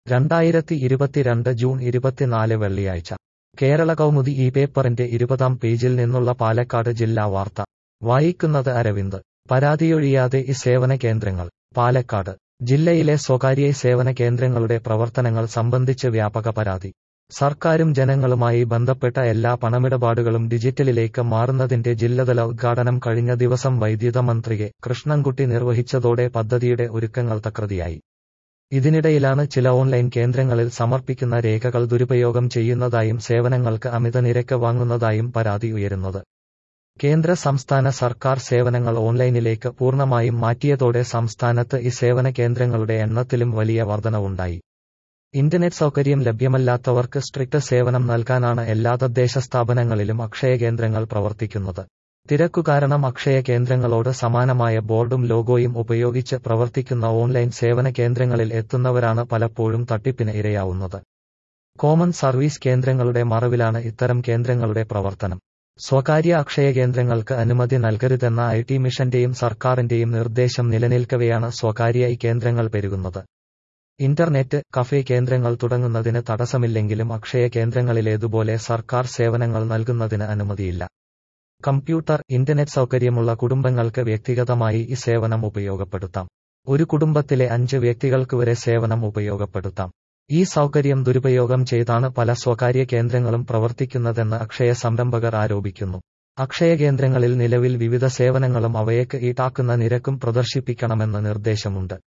രണ്ടായിരത്തി ഇരുപത്തിരണ്ട് ജൂൺ ഇരുപത്തിനാല് വെള്ളിയാഴ്ച കേരള കൗമുദി ഈ പേപ്പറിന്റെ ഇരുപതാം പേജിൽ നിന്നുള്ള പാലക്കാട് ജില്ലാ വാർത്ത വായിക്കുന്നത് അരവിന്ദ് പരാതിയൊഴിയാതെ ഈ സേവന കേന്ദ്രങ്ങൾ പാലക്കാട് ജില്ലയിലെ സ്വകാര്യ സേവന കേന്ദ്രങ്ങളുടെ പ്രവർത്തനങ്ങൾ സംബന്ധിച്ച് വ്യാപക പരാതി സർക്കാരും ജനങ്ങളുമായി ബന്ധപ്പെട്ട എല്ലാ പണമിടപാടുകളും ഡിജിറ്റലിലേക്ക് മാറുന്നതിന്റെ ജില്ലതല ഉദ്ഘാടനം കഴിഞ്ഞ ദിവസം വൈദ്യുത മന്ത്രി കെ കൃഷ്ണൻകുട്ടി നിർവഹിച്ചതോടെ പദ്ധതിയുടെ ഒരുക്കങ്ങൾ തകൃതിയായി ഇതിനിടയിലാണ് ചില ഓൺലൈൻ കേന്ദ്രങ്ങളിൽ സമർപ്പിക്കുന്ന രേഖകൾ ദുരുപയോഗം ചെയ്യുന്നതായും സേവനങ്ങൾക്ക് അമിത നിരക്ക് വാങ്ങുന്നതായും പരാതി ഉയരുന്നത് കേന്ദ്ര സംസ്ഥാന സർക്കാർ സേവനങ്ങൾ ഓൺലൈനിലേക്ക് പൂർണ്ണമായും മാറ്റിയതോടെ സംസ്ഥാനത്ത് ഈ സേവന കേന്ദ്രങ്ങളുടെ എണ്ണത്തിലും വലിയ വർധനവുണ്ടായി ഇന്റർനെറ്റ് സൗകര്യം ലഭ്യമല്ലാത്തവർക്ക് സ്ട്രിക്റ്റ് സേവനം നൽകാനാണ് എല്ലാ തദ്ദേശ സ്ഥാപനങ്ങളിലും അക്ഷയ കേന്ദ്രങ്ങൾ പ്രവർത്തിക്കുന്നത് തിരക്കു കാരണം അക്ഷയ കേന്ദ്രങ്ങളോട് സമാനമായ ബോർഡും ലോഗോയും ഉപയോഗിച്ച് പ്രവർത്തിക്കുന്ന ഓൺലൈൻ സേവന കേന്ദ്രങ്ങളിൽ എത്തുന്നവരാണ് പലപ്പോഴും തട്ടിപ്പിന് ഇരയാവുന്നത് കോമൺ സർവീസ് കേന്ദ്രങ്ങളുടെ മറവിലാണ് ഇത്തരം കേന്ദ്രങ്ങളുടെ പ്രവർത്തനം സ്വകാര്യ അക്ഷയ കേന്ദ്രങ്ങൾക്ക് അനുമതി നൽകരുതെന്ന ഐ ടി മിഷന്റെയും സർക്കാരിന്റെയും നിർദ്ദേശം നിലനിൽക്കവെയാണ് സ്വകാര്യ ഈ കേന്ദ്രങ്ങൾ പെരുകുന്നത് ഇന്റർനെറ്റ് കഫേ കേന്ദ്രങ്ങൾ തുടങ്ങുന്നതിന് തടസ്സമില്ലെങ്കിലും അക്ഷയ കേന്ദ്രങ്ങളിലേതുപോലെ സർക്കാർ സേവനങ്ങൾ നൽകുന്നതിന് അനുമതിയില്ല കമ്പ്യൂട്ടർ ഇന്റർനെറ്റ് സൗകര്യമുള്ള കുടുംബങ്ങൾക്ക് വ്യക്തിഗതമായി ഈ സേവനം ഉപയോഗപ്പെടുത്താം ഒരു കുടുംബത്തിലെ അഞ്ച് വ്യക്തികൾക്ക് വരെ സേവനം ഉപയോഗപ്പെടുത്താം ഈ സൗകര്യം ദുരുപയോഗം ചെയ്താണ് പല സ്വകാര്യ കേന്ദ്രങ്ങളും പ്രവർത്തിക്കുന്നതെന്ന് അക്ഷയ സംരംഭകർ ആരോപിക്കുന്നു അക്ഷയ കേന്ദ്രങ്ങളിൽ നിലവിൽ വിവിധ സേവനങ്ങളും അവയ്ക്ക് ഈടാക്കുന്ന നിരക്കും പ്രദർശിപ്പിക്കണമെന്ന് നിർദ്ദേശമുണ്ട്